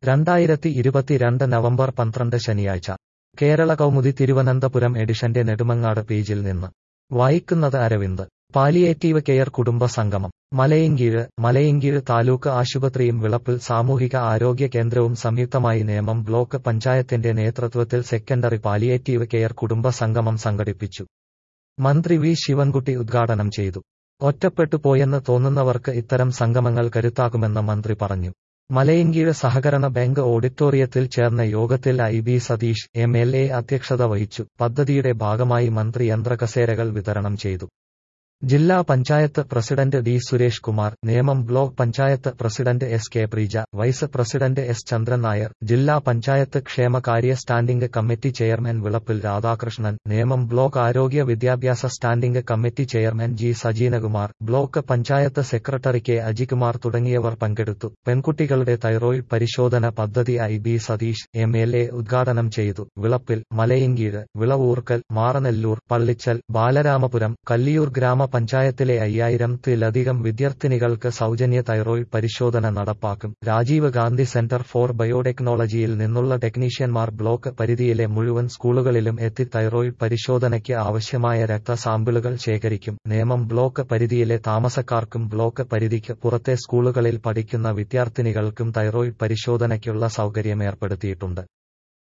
രണ്ടായിരത്തി ഇരുപത്തിരണ്ട് നവംബർ പന്ത്രണ്ട് ശനിയാഴ്ച കേരള കൗമുദി തിരുവനന്തപുരം എഡിഷന്റെ നെടുമങ്ങാട് പേജിൽ നിന്ന് വായിക്കുന്നത് അരവിന്ദ് പാലിയേറ്റീവ് കെയർ കുടുംബ സംഗമം മലയങ്കീഴ് മലയങ്കീഴ് താലൂക്ക് ആശുപത്രിയും വിളപ്പിൽ സാമൂഹിക ആരോഗ്യ കേന്ദ്രവും സംയുക്തമായി നേമം ബ്ലോക്ക് പഞ്ചായത്തിന്റെ നേതൃത്വത്തിൽ സെക്കൻഡറി പാലിയേറ്റീവ് കെയർ കുടുംബ സംഗമം സംഘടിപ്പിച്ചു മന്ത്രി വി ശിവൻകുട്ടി ഉദ്ഘാടനം ചെയ്തു ഒറ്റപ്പെട്ടു പോയെന്ന് തോന്നുന്നവർക്ക് ഇത്തരം സംഗമങ്ങൾ കരുത്താകുമെന്ന് മന്ത്രി പറഞ്ഞു മലയങ്കീഴ് സഹകരണ ബാങ്ക് ഓഡിറ്റോറിയത്തിൽ ചേർന്ന യോഗത്തിൽ I B Satheesh M L A അധ്യക്ഷത വഹിച്ചു പദ്ധതിയുടെ ഭാഗമായി മന്ത്രി യന്ത്രകസേരകൾ വിതരണം ചെയ്തു ജില്ലാ panchayat president D Suresh Kumar Nemom block panchayat president S K Preeja vice president S Chandran Nair ജില്ലാ പഞ്ചായത്ത് ക്ഷേമകാര്യ standing committee chairman Vilappil Radhakrishnan Nemom block ആരോഗ്യ വിദ്യാഭ്യാസ standing committee chairman G Sajeenakumar block panchayat secretary K Ajikumar തുടങ്ങിയവർ പങ്കെടുത്തു പെൺകുട്ടികളുടെ തൈറോയിഡ് പരിശോധന പദ്ധതി I B Satheesh M L A ഉദ്ഘാടനം ചെയ്തു വിളപ്പിൽ മലയങ്കീഴ് വിളവൂർക്കൽ മാറനെല്ലൂർ പള്ളിച്ചൽ ബാലരാമപുരം കല്ലിയൂർ ഗ്രാമ പഞ്ചായത്തിലെ അയ്യായിരത്തിലധികം വിദ്യാർത്ഥിനികൾക്ക് സൗജന്യ തൈറോയിഡ് പരിശോധന നടപ്പാക്കും രാജീവ് ഗാന്ധി സെന്റർ ഫോർ ബയോടെക്നോളജിയിൽ നിന്നുള്ള ടെക്നീഷ്യന്മാർ ബ്ലോക്ക് പരിധിയിലെ മുഴുവൻ സ്കൂളുകളിലും എത്തി തൈറോയിഡ് പരിശോധനയ്ക്ക് ആവശ്യമായ രക്തസാമ്പിളുകൾ ശേഖരിക്കും നേമം ബ്ലോക്ക് പരിധിയിലെ താമസക്കാർക്കും ബ്ലോക്ക് പരിധിക്ക് പുറത്തെ സ്കൂളുകളിൽ പഠിക്കുന്ന വിദ്യാർത്ഥിനികൾക്കും തൈറോയിഡ് പരിശോധനയ്ക്കുള്ള സൗകര്യം ഏർപ്പെടുത്തിയിട്ടുണ്ട്